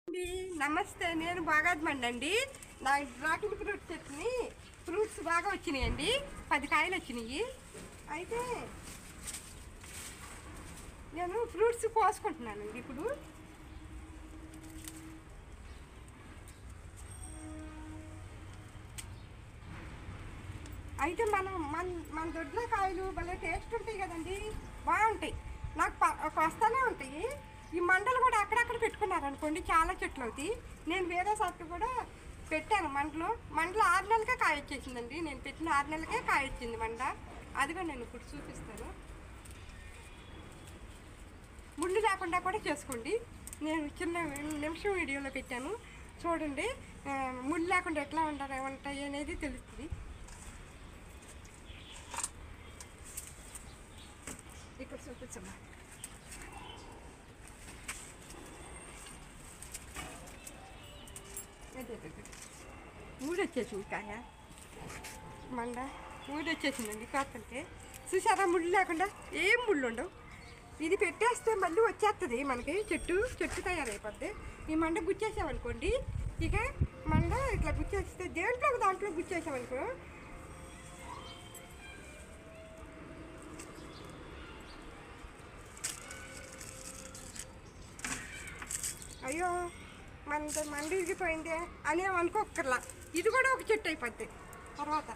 అండి నమస్తే నేను బాగాద్మండి అండి నా డ్రాగన్ ఫ్రూట్ చెట్టుని ఫ్రూట్స్ బాగా వచ్చినాయండి పది కాయలు వచ్చినాయి అయితే నేను ఫ్రూట్స్ కోసుకుంటున్నానండి ఇప్పుడు అయితే మనం మన మన దొడ్ల కాయలు భలే టేస్ట్ ఉంటాయి కదండి బాగుంటాయి నాకు ప- ఒక వస్తానే ఉంటాయి ఈ మండలు కూడా అక్కడక్కడ పెట్టుకున్నారు అనుకోండి చాలా చెట్లు అవుతాయి నేను వేరే సార్లు కూడా పెట్టాను మండలు మండలు ఆరు నెలలకే కాయ వచ్చేసిందండి నేను పెట్టిన ఆరు నెలలకే కాయ వచ్చింది మండ అదిగో నేను ఇప్పుడు చూపిస్తాను ముళ్ళు లేకుండా కూడా చేసుకోండి నేను చిన్న నిమిషం వీడియోలో పెట్టాను చూడండి ఆ, ముళ్ళు లేకుండా ఎట్లా ఉంటారు ఉంటాయి అనేది తెలుస్తుంది ఇక్కడ చూపించమ్మా అదే, అదే, అదే. మూడు వచ్చేసింది కాయ మండ మూడు వచ్చేసిందండి కాకుంటే చూసారా ముళ్ళు లేకుండా ఏం ముళ్ళు ఉండవు ఇది పెట్టేస్తే మళ్ళీ వచ్చేస్తుంది మనకి చెట్టు చెట్టు తయారైపోద్ది ఈ మండ గుచ్చేసామనుకోండి ఇక మండ ఇట్లా గుచ్చేస్తే దేంట్లో ఒక దాంట్లో గుచ్చేసామనుకో అయ్యో మన మండి ఇరిగిపోయిందే అని అనుకోకర్లా ఇది కూడా ఒక చెట్టు అయిపోద్ది తర్వాత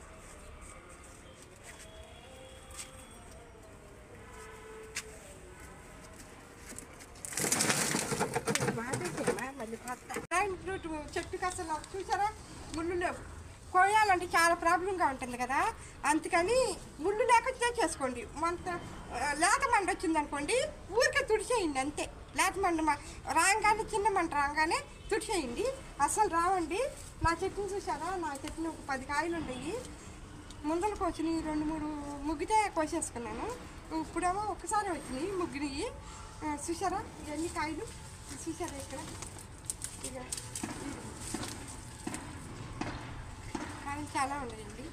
బాధేసేమ్మా, మళ్ళీ కొత్త. డ్రాగన్ ఫ్రూట్ చెట్టుకి అసలు చూసారా ముళ్ళు లేవు కోయాలంటే చాలా ప్రాబ్లంగా ఉంటుంది కదా అందుకని ముళ్ళు లేకపోతే చేసుకోండి మంత లేత మండ వచ్చింది అనుకోండి ఊరికే తుడిచేయండి అంతే లేత మండ మ- రాగానే చిన్న మంట రాగానే తుడిచేయండి అసలు రావండి నా చెట్టుని చూసారా నా చెట్టుని ఒక పది కాయలు ఉన్నాయి ముందర కోసినాయి రెండు మూడు ముగ్గితే కోసేసుకున్నాను ఇప్పుడేమో ఒకసారి వచ్చినాయి ముగ్గినాయి ఆ, చూసారా ఇవన్నీ కాయలు చూసారా ఇక్కడ ఇక ఇది. కాయలు చాలా ఉన్నాయండి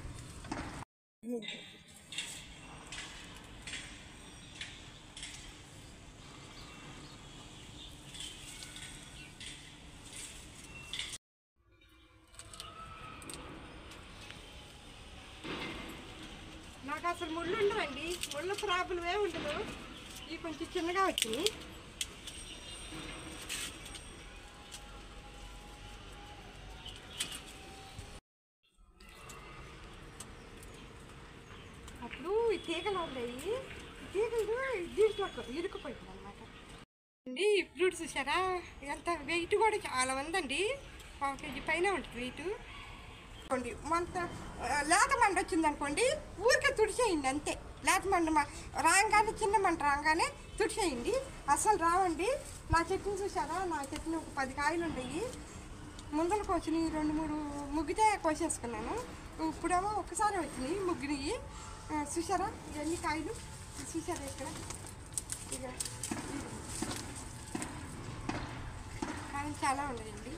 నాకు అసలు ముళ్ళు ఉండవండి ముళ్ళ ప్రాబ్లం ఏ ఉండదు ఇవి కొంచెం చిన్నగా వచ్చినాయి అప్పుడు ఈ తీగలు ఉన్నాయి ఈ తీగలు దీంట్లో ఇరుకుపోయింది అనమాట అండి ఈ ఫ్రూట్ చూసారా ఎంత వెయిట్ కూడా చాలా ఉందండి పావు కేజీ పైన ఉంటుంది వెయిట్ అనుకోండి మంత లేత మంట వచ్చింది అనుకోండి ఊరికే తుడిచేయండి అంతే లేత మంట మ- రాగానే చిన్న మంట రాగానే తుడిచేయండి అసలు రావండి నా చెట్టుని చూసారా నా చెట్టుని ఒక పది కాయలు ఉన్నాయి ముందర కోసినాయి రెండు మూడు ముగ్గితే కోసేసుకున్నాను ఇప్పుడేమో ఒకసారి వచ్చినాయి ముగ్గినాయి ఆ, చూసారా ఇవన్నీ కాయలు చూసారా ఇక్కడ ఇక ఇది. కాయలు చాలా ఉన్నాయండి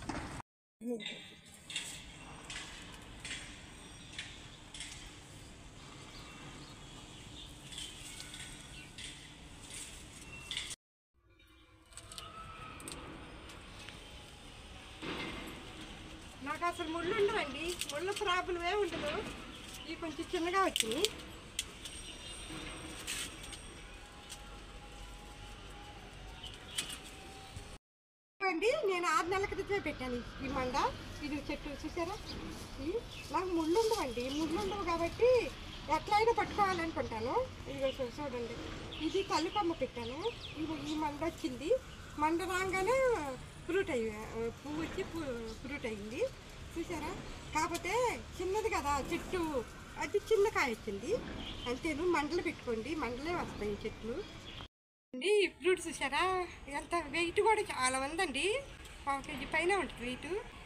నాకు అసలు ముళ్ళు ఉండవండి ముళ్ళ ప్రాబ్లం ఏ ఉండదు ఇవి కొంచెం చిన్నగా వచ్చినాయి అండి నేను ఆరు నెలల క్రితమే పెట్టాను ఈ మండ ఇది చెట్టు చూసారా ఇది నాకు ముళ్ళు ఉండవండి ముళ్ళు ఉండవు కాబట్టి ఎట్లయినా పట్టుకోవాలనుకుంటాను ఇదిగో చూ- చూడండి ఇది కల్లికొమ్మ పెట్టాను ఇది ఈ మండ వచ్చింది మండ రాగానే ఫ్రూట్ అయ్యి పువ్వు వచ్చి పు- ఫ్రూట్ అయింది చూసారా కాకపోతే చిన్నది కదా చెట్టు అది చిన్న కాయ వచ్చింది అంతేను మండలు పెట్టుకోండి మండలే వస్తాయి ఈ చెట్లు అండి ఈ ఫ్రూట్ చూసారా ఎంత వెయిట్ కూడా చాలా ఉందండి పావు కేజీ పైన ఉంటుంది వెయిట్